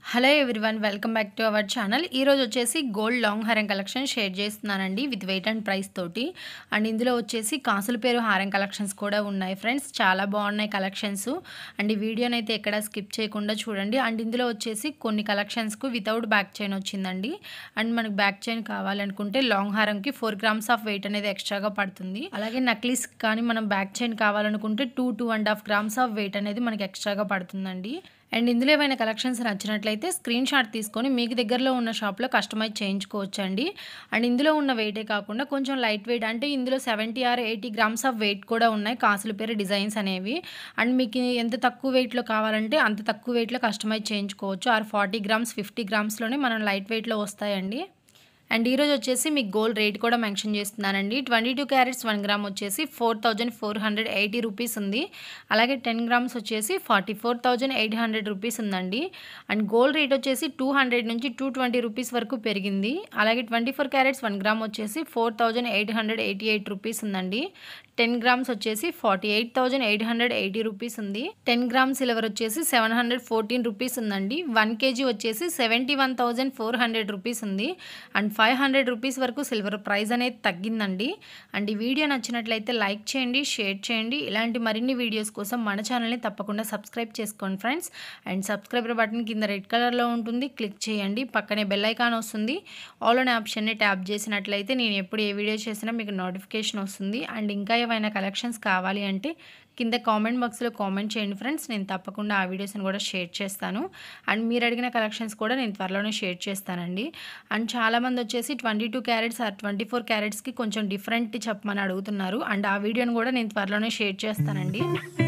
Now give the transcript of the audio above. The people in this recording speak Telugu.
hello everyone welcome back to our channel ఈరోజు వచ్చేసి గోల్డ్ లాంగ్ హారం కలెక్షన్ షేర్ చేస్తున్నానండి విత్ వెయిట్ అండ్ ప్రైస్ తోటి అండ్ ఇందులో వచ్చేసి కాసుల పేరు హారం కలెక్షన్స్ కూడా ఉన్నాయి ఫ్రెండ్స్ చాలా బాగున్నాయి కలెక్షన్స్ అండ్ ఈ వీడియోని అయితే ఎక్కడ స్కిప్ చేయకుండా చూడండి అండ్ ఇందులో వచ్చేసి కొన్ని కలెక్షన్స్కు వితౌట్ బ్యాక్ చైన్ వచ్చిందండి అండ్ మనకు బ్యాక్ చైన్ కావాలనుకుంటే లాంగ్ హారంకి ఫోర్ గ్రామ్స్ ఆఫ్ వెయిట్ అనేది ఎక్స్ట్రాగా పడుతుంది అలాగే నక్లీస్ కానీ మనం బ్యాక్ చైన్ కావాలనుకుంటే two two and half grams of weight అనేది మనకి ఎక్స్ట్రాగా పడుతుందండి అండ్ ఇందులో ఏమైనా కలెక్షన్స్ నచ్చినట్లయితే స్క్రీన్ షాట్ తీసుకొని మీకు దగ్గరలో ఉన్న షాప్లో కస్టమైజ్ చేయించుకోవచ్చు అండి అండ్ ఇందులో ఉన్న వెయిటే కాకుండా కొంచెం లైట్ వెయిట్ అంటే ఇందులో seventy or eighty grams of weight కూడా ఉన్నాయి కాసుల పేరు డిజైన్స్ అనేవి అండ్ మీకు ఎంత తక్కువ వెయిట్లో కావాలంటే అంత తక్కువ వెయిట్లో కస్టమైజ్ చేయించుకోవచ్చు ఆర్ ఫార్టీ గ్రామ్స్ ఫిఫ్టీ గ్రామ్స్లోనే మనం లైట్ వెయిట్లో వస్తాయండి అండ్ ఈరోజు వచ్చేసి మీకు గోల్డ్ రేట్ కూడా మెన్షన్ చేస్తున్నానండి twenty two carats one gram వచ్చేసి four thousand four hundred eighty rupees ఉంది అలాగే టెన్ గ్రామ్స్ వచ్చేసి forty four thousand eight hundred rupees ఉందండి అండ్ గోల్డ్ రేట్ వచ్చేసి టూ హండ్రెడ్ నుంచి టూ ట్వంటీ రూపీస్ వరకు పెరిగింది అలాగే twenty four carats one gram వచ్చేసి four thousand eight hundred eighty eight rupees ఉందండి టెన్ గ్రామ్స్ వచ్చేసి forty eight thousand eight hundred eighty rupees ఉంది టెన్ గ్రామ్ సిల్వర్ వచ్చేసి సెవెన్ హండ్రెడ్ ఫోర్టీన్ రూపీస్ ఉందండి వన్ కేజీ వచ్చేసి seventy one thousand four hundred rupees ఉంది అండ్ ఫైవ్ హండ్రెడ్ రూపీస్ వరకు సిల్వర్ ప్రైస్ అనేది తగ్గిందండి అండ్ ఈ వీడియో నచ్చినట్లయితే లైక్ చేయండి షేర్ చేయండి ఇలాంటి మరిన్ని వీడియోస్ కోసం మన ఛానల్ని తప్పకుండా సబ్స్క్రైబ్ చేసుకోండి ఫ్రెండ్స్ అండ్ సబ్స్క్రైబర్ బటన్ కింద రెడ్ కలర్లో ఉంటుంది క్లిక్ చేయండి పక్కనే బెల్ ఐకాన్ వస్తుంది ఆల్ అనే ఆప్షన్ని ట్యాప్ చేసినట్లయితే నేను ఎప్పుడు ఏ వీడియో చేసినా మీకు నోటిఫికేషన్ వస్తుంది అండ్ ఇంకా ఏమైనా కలెక్షన్స్ కావాలి అంటే కింద కామెంట్ బాక్స్లో కామెంట్ చేయండి ఫ్రెండ్స్ నేను తప్పకుండా ఆ వీడియోస్ని కూడా షేర్ చేస్తాను అండ్ మీరు అడిగిన కలెక్షన్స్ కూడా నేను త్వరలోనే షేర్ చేస్తానండి అండ్ చాలామంది వచ్చేసి twenty two carats or twenty four క్యారెట్స్కి కొంచెం డిఫరెంట్ చెప్పమని అడుగుతున్నారు అండ్ ఆ వీడియోని కూడా నేను త్వరలోనే షేర్ చేస్తానండి